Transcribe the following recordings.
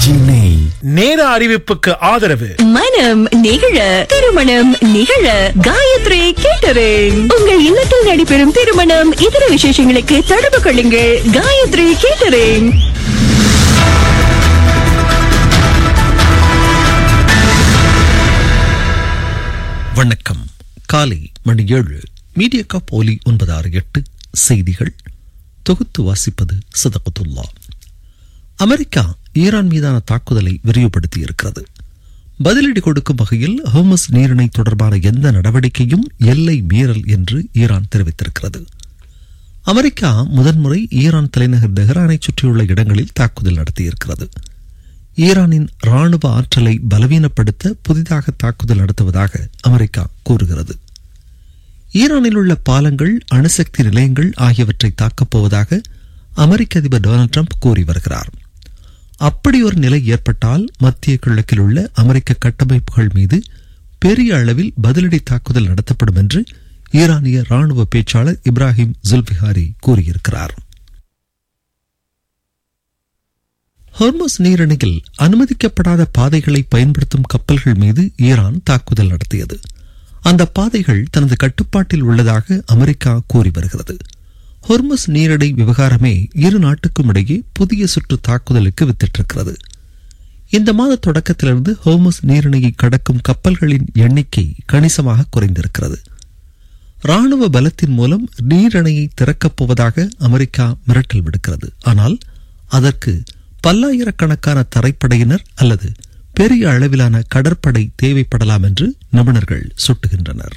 சென்னை நேர அறிவிப்புக்கு ஆதரவு மனம் நிகழ திருமணம் நிகழ காயத்ரி கேட்டரிங் உங்கள் இல்லத்தில் நடைபெறும் திருமணம் இதர விசேஷங்களுக்கு தொடர்பு கொள்ளுங்கள் காயத்ரி கேட்டரிங் வணக்கம் காலை மணி ஏழு மீடியா காப் ஒலி ஒன்பது ஆறு எட்டு செய்திகள் தொகுத்து வாசிப்பது சதகத்துல்லா அமெரிக்கா ஈரான் மீதான தாக்குதலை விரிவுபடுத்தி இருக்கிறது பதிலடி கொடுக்கும் வகையில் ஹோமஸ் நீரிணை தொடர்பான எந்த நடவடிக்கையும் எல்லை மீறல் என்று ஈரான் தெரிவித்திருக்கிறது அமெரிக்கா முதன்முறை ஈரான் தலைநகர் தெஹ்ரானை சுற்றியுள்ள இடங்களில் தாக்குதல் நடத்தியிருக்கிறது ஈரானின் ராணுவ ஆற்றலை பலவீனப்படுத்த புதிதாக தாக்குதல் நடத்துவதாக அமெரிக்கா கூறுகிறது ஈரானில் உள்ள பாலங்கள் அணுசக்தி நிலையங்கள் ஆகியவற்றை தாக்கப் போவதாக அமெரிக்க அதிபர் டொனால்ட் ட்ரம்ப் கூறி வருகிறார் அப்படி ஒரு நிலை ஏற்பட்டால் மத்திய கிழக்கில் உள்ள அமெரிக்க கட்டமைப்புகள் மீது பெரிய அளவில் பதிலடி தாக்குதல் நடத்தப்படும் என்று ஈரானிய ராணுவ பேச்சாளர் இப்ராஹிம் ஜுல்பிஹாரி கூறியிருக்கிறார் ஹொர்மஸ் நீரிணையில் அனுமதிக்கப்படாத பாதைகளை பயன்படுத்தும் கப்பல்கள் மீது ஈரான் தாக்குதல் நடத்தியது அந்த பாதைகள் தனது கட்டுப்பாட்டில் உள்ளதாக அமெரிக்கா கூறி வருகிறது ஹொர்மஸ் நீரிணை விவகாரமே இரு நாட்டுக்கும் இடையே புதிய சுற்று தாக்குதலுக்கு வித்திட்டிருக்கிறது இந்த மாத தொடக்கத்திலிருந்து ஹோமஸ் நீரிணையை கடக்கும் கப்பல்களின் எண்ணிக்கை கணிசமாக குறைந்திருக்கிறது ராணுவ பலத்தின் மூலம் நீரிணையை திறக்கப் போவதாக அமெரிக்கா மிரட்டல் விடுக்கிறது ஆனால் அதற்கு பல்லாயிரக்கணக்கான தரைப்படையினர் அல்லது பெரிய அளவிலான கடற்படை தேவைப்படலாம் என்று நிபுணர்கள் சுட்டுகின்றனர்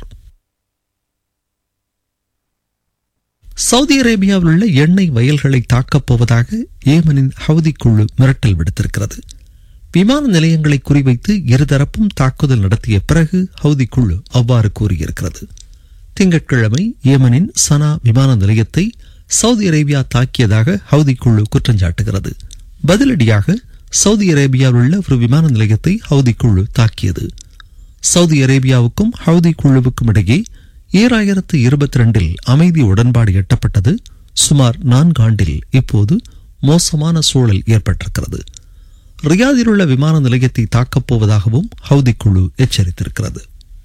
சவுதி அரேபியாவில் உள்ள எண்ணெய் வயல்களை தாக்கப் போவதாக ஏமனின் ஹவுதி குழு மிரட்டல் விடுத்திருக்கிறது விமான நிலையங்களை குறிவைத்து இருதரப்பும் தாக்குதல் நடத்திய பிறகு ஹவுதி குழு அவ்வாறு கூறியிருக்கிறது திங்கட்கிழமை ஏமனின் சனா விமான நிலையத்தை சவுதி அரேபியா தாக்கியதாக ஹவுதி குழு குற்றஞ்சாட்டுகிறது பதிலடியாக சவுதி அரேபியாவில் உள்ள ஒரு விமான நிலையத்தை ஹவுதி குழு தாக்கியது சவுதி அரேபியாவுக்கும் ஹவுதி குழுவுக்கும் இடையே ஈராயிரத்து இருபத்தி ரெண்டில் அமைதி உடன்பாடு எட்டப்பட்டது சுமார் நான்காண்டில் இப்போது மோசமான சூழல் ஏற்பட்டிருக்கிறது ரியாதில் உள்ள விமான நிலையத்தை தாக்கப் போவதாகவும் ஹவுதி குழு எச்சரித்திருக்கிறது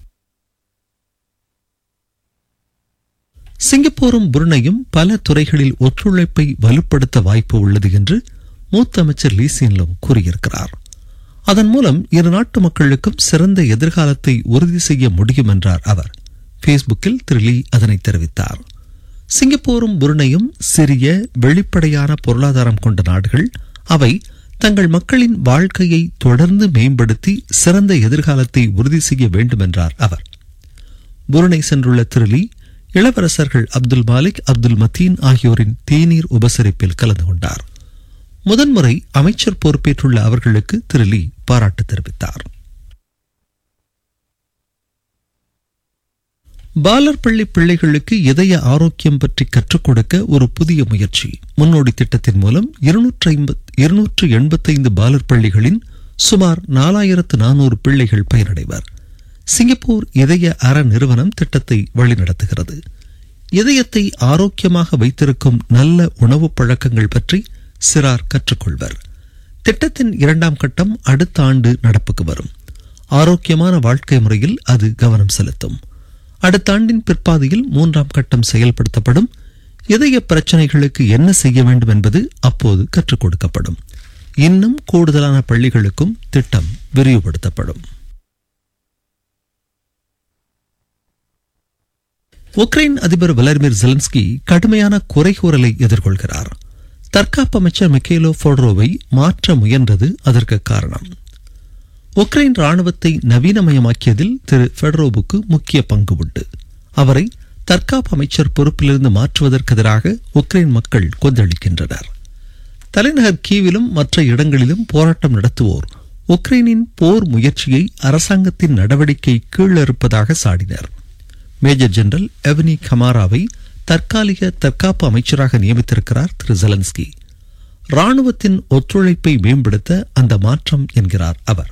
சிங்கப்பூரும் புருனையும் பல துறைகளில் ஒத்துழைப்பை வலுப்படுத்த வாய்ப்பு உள்ளது என்று மூத்த அமைச்சர் லீசியன்லும் கூறியிருக்கிறார் அதன் மூலம் இரு நாட்டு மக்களுக்கும் சிறந்த எதிர்காலத்தை உறுதி செய்ய முடியும் என்றார் அவர் பேஸ்புக்கில் திரு லீ அதனை தெரிவித்தார் சிங்கப்பூரும் புருனையும் சிறிய வெளிப்படையான பொருளாதாரம் கொண்ட நாடுகள் அவை தங்கள் மக்களின் வாழ்க்கையை தொடர்ந்து மேம்படுத்தி சிறந்த எதிர்காலத்தை உறுதி செய்ய வேண்டும் என்றார் அவர் புருனை சென்றுள்ள திரு லீ இளவரசர்கள் அப்துல் மாலிக் அப்துல் மத்தீன் ஆகியோரின் தேநீர் உபசரிப்பில் கலந்து கொண்டார் முதன்முறை அமைச்சர் பொறுப்பேற்றுள்ள அவர்களுக்கு திரு லீ பாராட்டு தெரிவித்தார் பாலர் பள்ளி பிள்ளைகளுக்கு இதய ஆரோக்கியம் பற்றி கற்றுக் கொடுக்க ஒரு புதிய முயற்சி முன்னோடி திட்டத்தின் மூலம் இருநூற்று எண்பத்தைந்து பாலர் பள்ளிகளின் சுமார் நாலாயிரத்து நானூறு பிள்ளைகள் பயனடைவர் சிங்கப்பூர் இதய அற நிறுவனம் திட்டத்தை வழிநடத்துகிறது இதயத்தை ஆரோக்கியமாக வைத்திருக்கும் நல்ல உணவு பழக்கங்கள் பற்றி சிறார் கற்றுக்கொள்வர் திட்டத்தின் இரண்டாம் கட்டம் அடுத்த ஆண்டு நடப்புக்கு வரும் ஆரோக்கியமான வாழ்க்கை முறையில் அது கவனம் செலுத்தும் அடுத்த ஆண்டின் பிற்பாதையில் மூன்றாம் கட்டம் செயல்படுத்தப்படும் இதய பிரச்சனைகளுக்கு என்ன செய்ய வேண்டும் என்பது அப்போது கற்றுக் கொடுக்கப்படும் இன்னும் கூடுதலான பள்ளிகளுக்கும் திட்டம் விரிவுபடுத்தப்படும் உக்ரைன் அதிபர் விளாடிமிர் ஜெலன்ஸ்கி கடுமையான குறைகூறலை எதிர்கொள்கிறார் தற்காப்பு அமைச்சர் மிக்கேலோ ஃபோட்ரோவை மாற்ற முயன்றது அதற்கு காரணம் உக்ரைன் ராணுவத்தை நவீனமயமாக்கியதில் திரு ஃபெடரோவுக்கு முக்கிய பங்கு உண்டு அவரை தற்காப்பு அமைச்சர் பொறுப்பிலிருந்து மாற்றுவதற்கு எதிராக உக்ரைன் மக்கள் கொந்தளிக்கின்றனர் தலைநகர் கீவிலும் மற்ற இடங்களிலும் போராட்டம் நடத்துவோர் உக்ரைனின் போர் முயற்சியை அரசாங்கத்தின் நடவடிக்கை கீழிருப்பதாக சாடினர் மேஜர் ஜெனரல் எவனி கமாராவை தற்காலிக தற்காப்பு அமைச்சராக நியமித்திருக்கிறார் திரு ஜெலன்ஸ்கி ராணுவத்தின் ஒத்துழைப்பை மேம்படுத்த அந்த மாற்றம் என்கிறார் அவர்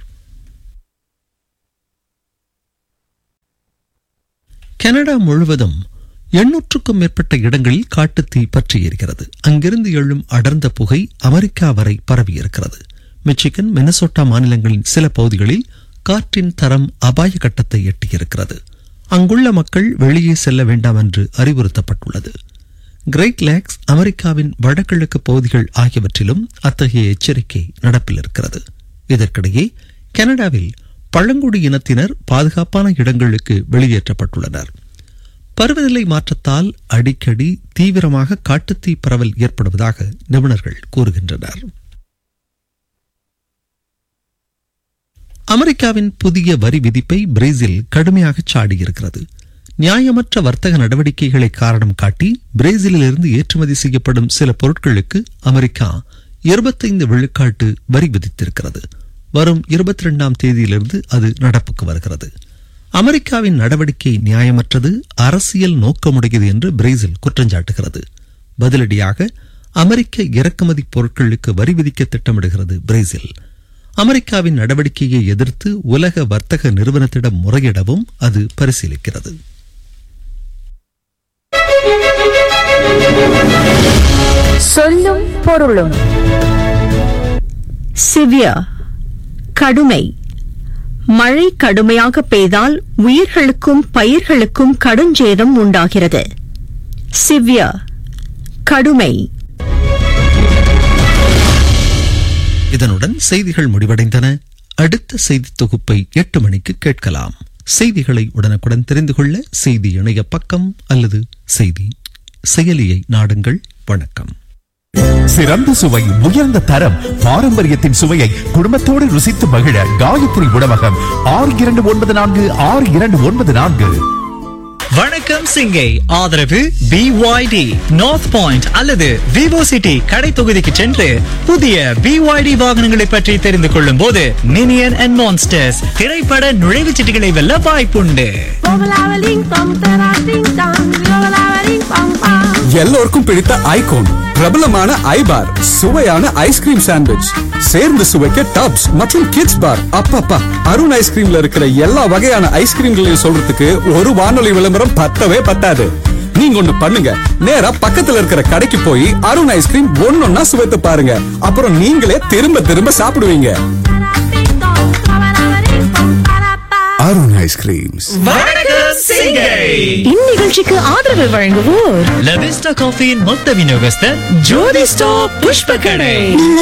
கனடா முழுவதும் எண்ணூற்றுக்கும் மேற்பட்ட இடங்களில் காட்டுத்தீ பற்றி எரிகிறது அங்கிருந்து எழும் அடர்ந்த புகை அமெரிக்கா வரை பரவியிருக்கிறது மிச்சிகன் மினசோட்டா மாநிலங்களின் சில பகுதிகளில் காற்றின் தரம் அபாய கட்டத்தை எட்டியிருக்கிறது அங்குள்ள மக்கள் வெளியே செல்ல வேண்டாம் என்று அறிவுறுத்தப்பட்டுள்ளது கிரேட் லேக்ஸ் அமெரிக்காவின் வடகிழக்கு பகுதிகள் ஆகியவற்றிலும் அத்தகைய எச்சரிக்கை நடப்பில் இருக்கிறது இதற்கிடையே கனடாவில் பழங்குடி இனத்தினர் பாதுகாப்பான இடங்களுக்கு வெளியேற்றப்பட்டுள்ளனர் பருவநிலை மாற்றத்தால் அடிக்கடி தீவிரமாக காட்டுத்தீ பரவல் ஏற்படுவதாக நிபுணர்கள் கூறுகின்றனர் அமெரிக்காவின் புதிய வரி விதிப்பை பிரேசில் கடுமையாக சாடியிருக்கிறது நியாயமற்ற வர்த்தக நடவடிக்கைகளை காரணம் காட்டி பிரேசிலிலிருந்து ஏற்றுமதி செய்யப்படும் சில பொருட்களுக்கு அமெரிக்கா இருபத்தைந்து விழுக்காட்டு வரி விதித்திருக்கிறது வரும் இருபத்தி ரெண்டாம் தேதியிலிருந்து அது நடப்புக்கு வருகிறது அமெரிக்காவின் நடவடிக்கை நியாயமற்றது அரசியல் நோக்கமுடையது என்று பிரேசில் குற்றஞ்சாட்டுகிறது பதிலடியாக அமெரிக்க இறக்குமதி பொருட்களுக்கு வரி விதிக்க திட்டமிடுகிறது பிரேசில் அமெரிக்காவின் நடவடிக்கையை எதிர்த்து உலக வர்த்தக நிறுவனத்திடம் முறையிடவும் அது பரிசீலிக்கிறது சொல்லும் பொருளும் சிவியர் கடுமை மழை கடுமையாக பெய்தால் உயிர்களுக்கும் பயிர்களுக்கும் கடுஞ்சேதம் உண்டாகிறது சிவியர் கடுமை இதனுடன் செய்திகள் முடிவடைந்தன அடுத்த செய்தி தொகுப்பை எட்டு மணிக்கு கேட்கலாம் செய்திகளை உடனுக்குடன் தெரிந்து கொள்ள செய்தி இணைய பக்கம் அல்லது செய்தி செயலியை நாடுங்கள் வணக்கம் சிறந்த சுவை உயர்ந்த தரம் பாரம்பரியத்தின் சுவையை குடும்பத்தோடு ருசித்து மகிழ காயத்ரி உணவகம் ஆறு இரண்டு ஒன்பது நான்கு ஆறு இரண்டு ஒன்பது நான்கு வணக்கம் சிங்கை ஆதரவு BYD நார்த் பாயிண்ட் அல்லது விவோ சிட்டி கடை தொகுதிக்கு சென்று புதிய BYD வாகனங்களை பற்றி தெரிந்து கொள்ளும் போது மினியன் அண்ட் மான்ஸ்டர்ஸ் திரைப்பட நுழைவுச் சீட்டுகளை வெல்ல வாய்ப்புண்டு எல்லோருக்கும் பிடித்த ஐகோன் பிரபலமான ஐபார் சுவையான ஐஸ்கிரீம் சாண்ட்விச் சேர்ந்து சுவைக்க டப்ஸ் மற்றும் கிட்ஸ் பார் அப்பப்பா அருண் ஐஸ்கிரீம்ல இருக்கிற எல்லா வகையான ஐஸ்கிரீம்களையும் சொல்றதுக்கு ஒரு வானொலி விளம்பரம் பத்தவே பத்தாது நீங்க ஒண்ணு பண்ணுங்க நேரா பக்கத்துல இருக்கிற கடைக்கு போய் அருண் ஐஸ்கிரீம் ஒன்னொன்னா சுவைத்து பாருங்க அப்புறம் நீங்களே திரும்ப திரும்ப சாப்பிடுவீங்க அருண் ஐஸ்கிரீம்ஸ் வணக்கம் சிங்கை இந்நிகழ்ச்சிக்கு ஆதரவு வழங்குவோர் லவிஸ்டா காஃபியின் மொத்த விநியோகஸ்தர் ஜோதி ஸ்டாப் புஷ்ப கடை நல்ல